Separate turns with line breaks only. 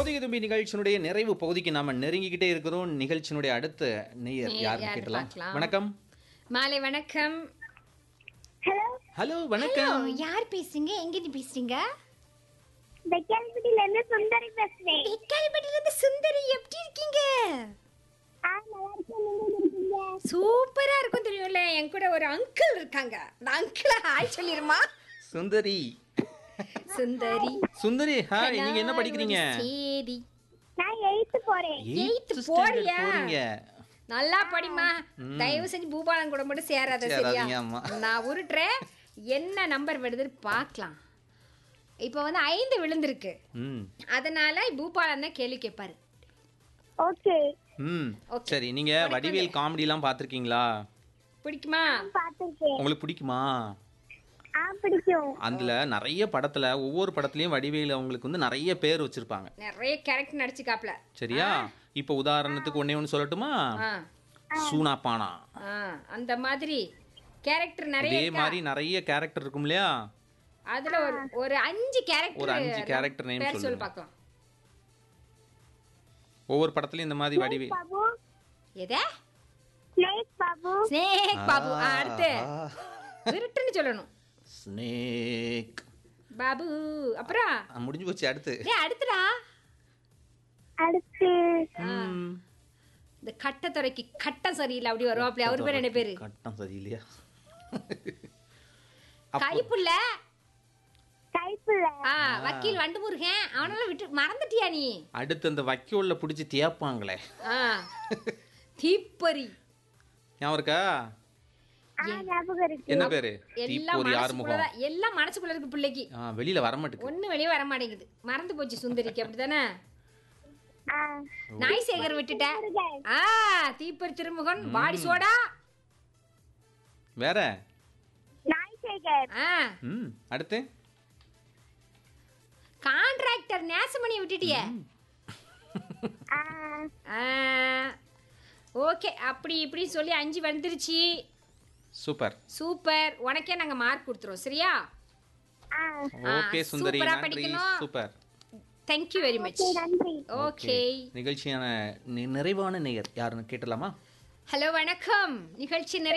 பொதிகை தும்பி நிகழ்ச்சியினுடைய நிறைவு பகுதிக்கு நாம நெருங்கிக்கிட்டே இருக்கிறோம் நிகழ்ச்சியினுடைய அடுத்த நேயர்
நேயர்
யாருன்னு
யாரு
கேட்டலாம்
பார்க்கலாம்.
வணக்கம்
மாலை வணக்கம்
ஹலோ
ஹலோ
ஹலோ
வணக்கம்
யார் பேசுறீங்க எங்க இருந்து பேசுறீங்க
வெக்கால்பட்டியில இருந்து சுந்தரி பேசுறேன்
வெக்காலிப்பட்டில இருந்து சுந்தரி எப்படி இருக்கீங்க
ஆ நல்லா இருக்கேன் நீங்க எப்படி இருக்கீங்க
சூப்பரா இருக்கும் தெரியும்ல என் கூட ஒரு அங்கிள் இருக்காங்க அந்த அங்கிள ஹாய் சொல்லிருமா
சுந்தரி
சுந்தரி
சுந்தரி ஹாய் நீங்க என்ன படிக்கிறீங்க
சரி
நான் எயித்து போறேன்
Eighth
Eighth standard
போறியா?
போறீங்க
நல்லா படிமா தயவு செஞ்சு பூபாலன் கூட மட்டும் சேராத சரியா
சேராதீங்க, ஆமா.
நான் உருட்டுறேன் என்ன நம்பர் விடுதுன்னு பார்க்கலாம் இப்போ வந்து ஐந்து விழுந்திருக்கு
ம்
அதனால பூபாலன் தான் கேள்வி கேட்பாரு
ஓகே
ம்
Okay.
சரி நீங்க வடிவேல் காமெடிலாம் பார்த்திருக்கீங்களா
பிடிக்குமா
பார்த்துருக்கேன்
உங்களுக்கு பிடிக்குமா
ஆ பிடிக்கும்
அதுல நிறைய படத்துல ஒவ்வொரு படத்துலயும் வடிவேல் அவங்களுக்கு வந்து நிறைய பேர் வச்சிருப்பாங்க
நிறைய கேரக்டர் நடிச்சுக்காப்ல
சரியா இப்போ உதாரணத்துக்கு ஒண்ணே ஒன்று சொல்லட்டுமா
ஆ
சூனா பானா
ஆ அந்த மாதிரி கேரக்டர் நிறைய
இதே
இருக்கா?
மாதிரி நிறைய கேரக்டர் இருக்கும் இல்லையா
அதுல ஒரு ஒரு அஞ்சு கேரக்டர்
ஒரு அஞ்சு character name
பேர் சொல்லு
சொல்லுங்க.
பார்க்கலாம்
ஒவ்வொரு படத்துலயும் இந்த மாதிரி வடிவே
பாபு
எதே
ஸ்னேக் பாபு
ஸ்னேக் பாபு ஆ, அடுத்து விருட்டுன்னு சொல்லணும்
ஸ்னேக்
பாபு அப்புறம்
முடிஞ்சு போச்சு அடுத்து
டேய் அடுத்துடா
அடுத்து
ம்.
இந்த கட்டத்துறைக்கு கட்டம் சரியில்லை அப்படி வருவாப்ல அவர் பேர் என்ன பேரு
கட்டம் சரியில்லையா
கைப்புள்ள
கைப்புள்ள
ஆ வக்கீல் வண்டு முருகன் அவனால விட்டு மறந்துட்டியா நீ
அடுத்து அந்த வைக்கோல்ல பிடிச்சி தேப்பாங்களே
ஆ தீப்பொறி
ஞாபகம் இருக்கா
ஆ ஞாபகம் இருக்கு
என்ன பேரு
எல்லாம்
தீப்பொறி
மனசுக்குள்ள
ஆறுமுகம்
தான்- எல்லாம் மனசுக்குள்ள இருக்கு பிள்ளைக்கு
ஆ, வெளியில வர மாட்டேங்குது
ஒண்ணு வெளியே வர மாட்டேங்குது மறந்து போச்சு சுந்தரிக்கு அப்படிதானே
ஆ
நாய் சேகர் விட்டுட்ட
முருகன்.
ஆ தீப்பொறி திருமுகன் பாடி சோடா
வேற
நாய் சேகர்
ஆ
ம் அடுத்து
கான்ட்ராக்டர் நேசமணி விட்டுட்டியே
ஆ
ஓகே அப்படி இப்படி சொல்லி அஞ்சு வந்துருச்சு
சூப்பர்
சூப்பர் உனக்கே நாங்க மார்க் கொடுத்துருவோம் சரியா
ஆ
ஓகே சுந்தரி
சூப்பரா
நன்றி
படிக்கணும்.
சூப்பர்
தேங்க்யூ வெரி மச்
நன்றி
ஓகே
நிகழ்ச்சியான நி- நிறைவான நேயர் யாருன்னு கேட்டலாமா
ஹலோ வணக்கம் நிகழ்ச்சி நிறைவு